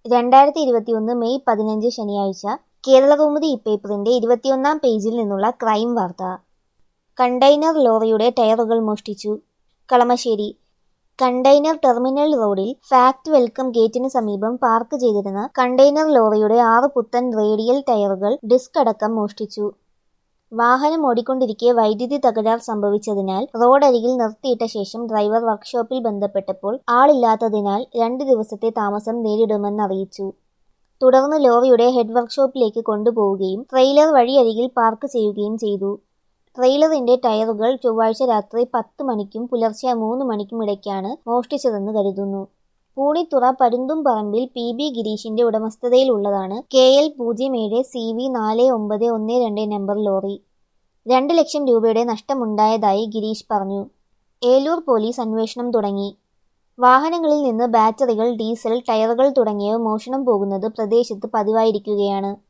രണ്ടായിരത്തി ഇരുപത്തിയൊന്ന് മെയ് പതിനഞ്ച് ശനിയാഴ്ച കേരളകൗമുദി ഇപ്പേപ്പറിന്റെ ഇരുപത്തിയൊന്നാം പേജിൽ നിന്നുള്ള ക്രൈം വാർത്ത കണ്ടെയ്നർ ലോറിയുടെ ടയറുകൾ മോഷ്ടിച്ചു കളമശ്ശേരി കണ്ടെയ്നർ ടെർമിനൽ റോഡിൽ ഫാക്ട് വെൽക്കം ഗേറ്റിന് സമീപം പാർക്ക് ചെയ്തിരുന്ന കണ്ടെയ്നർ ലോറിയുടെ ആറ് പുത്തൻ റേഡിയൽ ടയറുകൾ ഡിസ്ക് അടക്കം മോഷ്ടിച്ചു വാഹനം ഓടിക്കൊണ്ടിരിക്കെ വൈദ്യുതി തകരാർ സംഭവിച്ചതിനാൽ റോഡരികിൽ നിർത്തിയിട്ട ശേഷം ഡ്രൈവർ വർക്ക്ഷോപ്പിൽ ബന്ധപ്പെട്ടപ്പോൾ ആളില്ലാത്തതിനാൽ രണ്ട് ദിവസത്തെ താമസം നേരിടുമെന്നറിയിച്ചു തുടർന്ന് ലോറിയുടെ ഹെഡ് വർക്ക്ഷോപ്പിലേക്ക് കൊണ്ടുപോവുകയും ട്രെയിലർ വഴിയരികിൽ പാർക്ക് ചെയ്യുകയും ചെയ്തു ട്രെയിലറിന്റെ ടയറുകൾ ചൊവ്വാഴ്ച രാത്രി പത്ത് മണിക്കും പുലർച്ചെ മൂന്ന് മണിക്കും ഇടയ്ക്കാണ് മോഷ്ടിച്ചതെന്ന് കരുതുന്നു പൂണിത്തുറ പരുന്തുംപറമ്പിൽ പി ബി ഗിരീഷിന്റെ ഉടമസ്ഥതയിലുള്ളതാണ് കെ എൽ പൂജ്യം ഏഴ് സി വി നാല് ഒമ്പത് ഒന്ന് രണ്ട് നമ്പർ ലോറി രണ്ട് ലക്ഷം രൂപയുടെ നഷ്ടമുണ്ടായതായി ഗിരീഷ് പറഞ്ഞു ഏലൂർ പോലീസ് അന്വേഷണം തുടങ്ങി വാഹനങ്ങളിൽ നിന്ന് ബാറ്ററികൾ ഡീസൽ ടയറുകൾ തുടങ്ങിയവ മോഷണം പോകുന്നത് പ്രദേശത്ത് പതിവായിരിക്കുകയാണ്